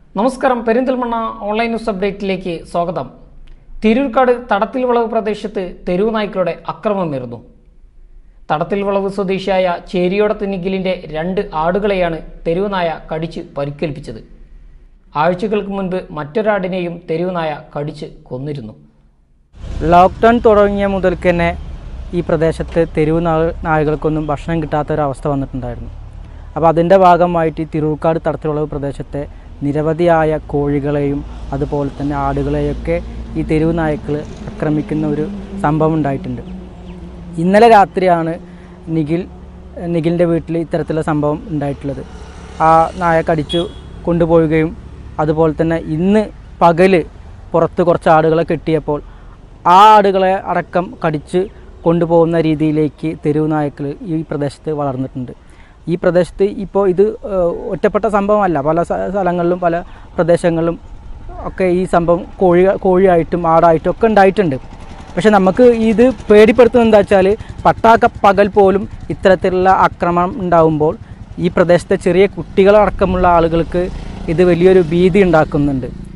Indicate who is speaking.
Speaker 1: നമസ്കാരം Perinthalmanna online news അപ്ഡേറ്റിലേക്ക് സ്വാഗതം തിരൂർക്കാട് തടത്തിൽ വളവ് പ്രദേശത്ത് തെരുവ് നായ്ക്കളുടെ ആക്രമണമേറുന്നു തടത്തിൽ വളവ് സ്വദേശിയായ ചേരിയോടത്ത് നിഖിലിൻ്റെ രണ്ട് ആടുകളെയാണ് തെരുവ് നായ കടിച്ച് പരിക്കേൽപ്പിച്ചത് ആഴ്ചകൾക്ക് മുൻപ് മറ്റൊരാടിനെയും തെരുവ് നായ കടിച്ച് കൊന്നിരുന്നു
Speaker 2: ലോക്ക്ഡൗൺ തുടങ്ങിയ മുതൽക്ക് തന്നെ ഈ പ്രദേശത്ത് തെരുവ് നാ- നായകൾക്കൊന്നും ഭക്ഷണം കിട്ടാത്ത ഒരു അവസ്ഥ വന്നിട്ടുണ്ടായിരുന്നു അപ്പോൾ അതിൻ്റെ ഭാഗമായിട്ട് ഈ തിരൂർക്കാട് തടത്തിലുള്ള പ്രദേശത്തെ നിരവധിയായ കോഴികളെയും അതുപോലെ തന്നെ ആടുകളെയൊക്കെ ഈ തെരുവ് നായ്ക്കൾ ആക്രമിക്കുന്ന ഒരു സംഭവം ഉണ്ടായിട്ടുണ്ട് ഇന്നലെ രാത്രിയാണ് നിഖിൽ നിഖിലിൻ്റെ വീട്ടിൽ ഇത്തരത്തിലുള്ള സംഭവം ഉണ്ടായിട്ടുള്ളത് ആ നായ കടിച്ചു കൊണ്ടുപോവുകയും അതുപോലെ തന്നെ ഇന്ന് പകല് പുറത്ത് കുറച്ച് ആടുകളെ കെട്ടിയപ്പോൾ ആ ആടുകളെ അടക്കം കടിച്ച് കൊണ്ടുപോകുന്ന രീതിയിലേക്ക് തെരുവ് നായ്ക്കൾ ഈ പ്രദേശത്ത് വളർന്നിട്ടുണ്ട് ഈ പ്രദേശത്ത് ഇപ്പോൾ ഇത് ഏഹ്, ഒറ്റപ്പെട്ട സംഭവമല്ല പല സ്ഥ- സ്ഥലങ്ങളിലും പല പ്രദേശങ്ങളിലും ഒക്കെ ഈ സംഭവം കോഴി കോഴിയായിട്ടും ആടായിട്ടും ഒക്കെ ഉണ്ടായിട്ടുണ്ട് പക്ഷെ നമുക്ക് ഇത് പേടിപ്പെടുത്തുന്നത് എന്താ വെച്ചാൽ പട്ടാക്ക പകൽ പോലും ഇത്തരത്തിലുള്ള ആക്രമണം ഉണ്ടാകുമ്പോൾ ഈ പ്രദേശത്തെ ചെറിയ കുട്ടികളടക്കമുള്ള ആളുകൾക്ക് ഇത് വലിയൊരു ഭീതി ഉണ്ടാക്കുന്നുണ്ട്